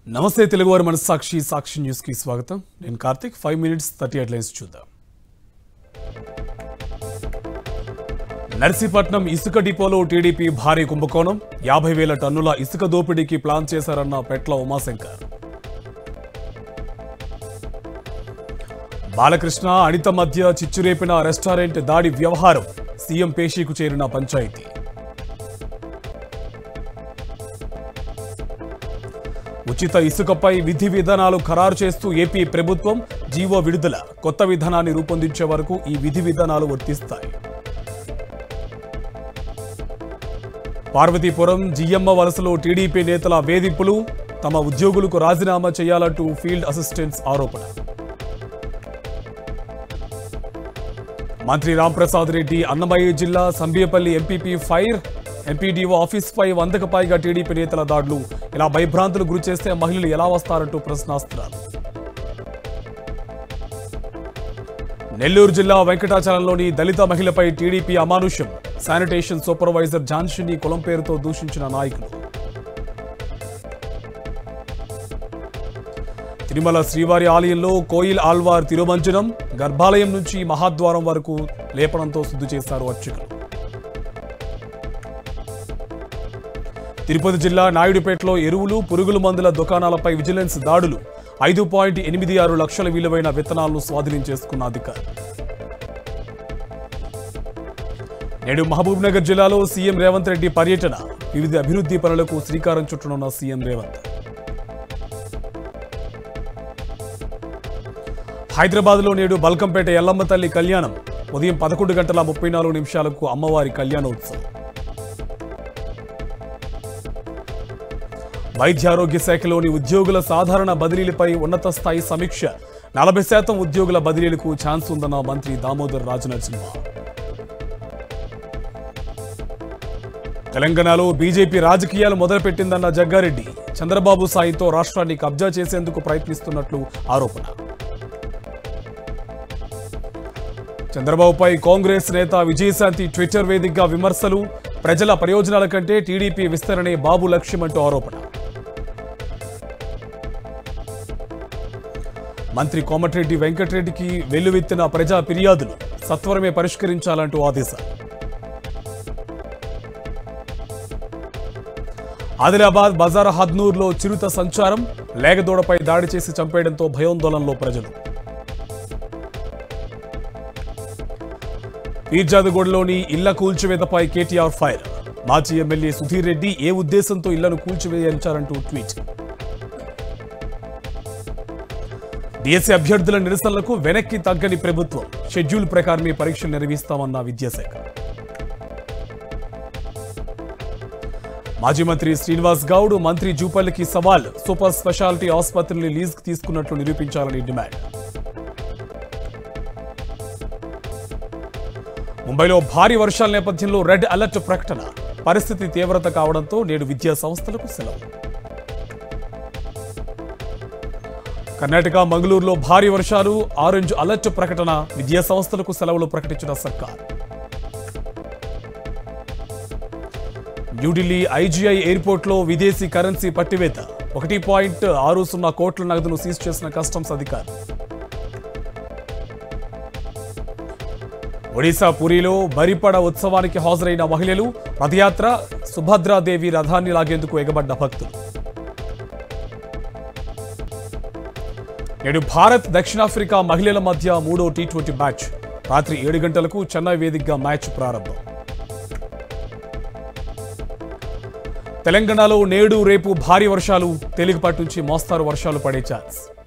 నమస్తే తెలుగువారి మనస్సాక్షి సాక్షి న్యూస్ కి స్వాగతం నేను Karthik five minutes thirty headlines చూద్దాం నర్సీపట్నం ఇసుక డిపోలో టీడీపీ భారీ కుంభకోణం యాభై వేల టన్నుల ఇసుక దోపిడీకి ప్లాన్ చేశారన్న పెట్ల ఉమాశంకర్ బాలకృష్ణ అనిత మధ్య చిచ్చురేపిన రెస్టారెంట్ దాడి వ్యవహారం సీఎం పేషీకు చేరిన పంచాయతీ ఉచిత ఇసుకపై విధి విధానాలు ఖరారు చేస్తూ ఏపీ ప్రభుత్వం జీవో విడుదల కొత్త విధానాన్ని రూపొందించే వరకు ఈ విధి విధానాలు వర్తిస్తాయి పార్వతీపురం జిఎమ్మ వలసలో టీడీపీ నేతల వేధింపులు తమ ఉద్యోగులకు రాజీనామా చేయాలంటూ ఫీల్డ్ అసిస్టెంట్స్ ఆరోపణ మంత్రి రాంప్రసాద్ రెడ్డి అన్నమయ్య జిల్లా సంబియపల్లి ఎంపీపీ ఫైర్ ఎంపీడీఓ ఆఫీస్పై వందకు పైగా టీడీపీ నేతల దాడులు ఇలా భయభ్రాంతులు గురి చేస్తే మహిళలు ఎలా వస్తారంటూ ప్రశ్నాస్త్రాలు నెల్లూరు జిల్లా వెంకటాచలంలోని దళిత మహిళపై టీడీపీ అమానుష్యం శానిటేషన్ సూపర్వైజర్ ఝాన్షిని కులం పేరుతో దూషించిన నాయకులు తిరుమల శ్రీవారి ఆలయంలో కోయిల్ ఆల్వార్ తిరుమంజనం గర్భాలయం నుంచి మహాద్వారం వరకు లేపనంతో శుద్ధి చేశారు అర్చకులు తిరుపతి జిల్లా నాయుడుపేటలో ఎరువులు పురుగుల మందుల దుకాణాలపై విజిలెన్స్ దాడులు ఐదు పాయింట్ ఎనిమిది ఆరు లక్షల విలువైన విత్తనాలను స్వాధీనం చేసుకున్న అధికారి నేడు మహబూబ్ నగర్ జిల్లాలో సీఎం రేవంత్ రెడ్డి పర్యటన వివిధ అభివృద్ధి పనులకు శ్రీకారం చుట్టనున్న సీఎం రేవంత్ హైదరాబాద్లో నేడు బల్కంపేట ఎల్లమ్మ తల్లి కళ్యాణం ఉదయం పదకొండు గంటల ముప్పై నాలుగు నిమిషాలకు అమ్మవారి కళ్యాణోత్సవం వైద్యారోగ్య శాఖలోని ఉద్యోగుల సాధారణ బదిలీలపై ఉన్నత స్థాయి సమీక్ష నలభై శాతం ఉద్యోగుల బదిలీలకు ఛాన్స్ ఉందన్న మంత్రి దామోదర్ రాజనరసింహ తెలంగాణలో బీజేపీ రాజకీయాలు మొదలుపెట్టిందన్న జగ్గారెడ్డి చంద్రబాబు సాయంతో రాష్ట్రాన్ని కబ్జా చేసేందుకు ప్రయత్నిస్తున్నట్లు ఆరోపణ చంద్రబాబుపై కాంగ్రెస్ నేత విజయశాంతి ట్విట్టర్ వేదికగా విమర్శలు ప్రజల ప్రయోజనాల కంటే టీడీపీ విస్తరణే బాబు లక్ష్యమంటూ ఆరోపణ మంత్రి కోమటిరెడ్డి వెంకటరెడ్డికి వెల్లువెత్తిన ప్రజా ఫిర్యాదులు సత్వరమే పరిష్కరించాలంటూ ఆదేశాలు ఆదిలాబాద్ బజార్ హద్నూర్లో చిరుత సంచారం లేగదూడపై దాడి చేసి చంపేయడంతో భయోందోళనలో ప్రజలు పీర్జాదగూడలోని ఇళ్ల కూల్చివేతపై కేటీఆర్ ఫైర్ మాజీ ఎమ్మెల్యే సుధీర్ రెడ్డి ఏ ఉద్దేశంతో ఇళ్లను కూల్చివేయించారంటూ ట్వీట్ డిఎస్సీ అభ్యర్థుల నిరసనలకు వెనక్కి తగ్గని ప్రభుత్వం షెడ్యూల్ ప్రకారమే పరీక్షలు నిర్వహిస్తామన్న విద్యాశాఖ మాజీ మంత్రి శ్రీనివాస్ గౌడ్ మంత్రి జూపల్లికి సవాల్ సూపర్ స్పెషాలిటీ ఆసుపత్రిని లీజ్ తీసుకున్నట్లు నిరూపించాలని డిమాండ్ ముంబైలో భారీ వర్షాల నేపథ్యంలో రెడ్ అలర్ట్ ప్రకటన పరిస్థితి తీవ్రత కావడంతో నేడు విద్యా సంస్థలకు సెలవు కర్ణాటక మంగళూరులో భారీ వర్షాలు ఆరెంజ్ అలర్ట్ ప్రకటన విద్యా సంస్థలకు సెలవులు ప్రకటించిన సర్కార్ న్యూఢిల్లీ ఐజీఐ ఎయిర్పోర్ట్లో విదేశీ కరెన్సీ పట్టివేత ఒకటి పాయింట్ ఆరు సున్నా కోట్ల నగదును సీజ్ చేసిన కస్టమ్స్ అధికారి ఒడిశా పురిలో బరిపడ ఉత్సవానికి హాజరైన మహిళలు రథయాత్ర సుభద్రాదేవి రథాన్ని లాగేందుకు ఎగబడ్డ భక్తులు నేడు భారత్ దక్షిణాఫ్రికా మహిళల మధ్య మూడో టీ ట్వంటీ మ్యాచ్ రాత్రి ఏడు గంటలకు చెన్నై వేదికగా మ్యాచ్ ప్రారంభం తెలంగాణలో నేడు రేపు భారీ వర్షాలు తేలికపాటి నుంచి మోస్తారు వర్షాలు పడే ఛాన్స్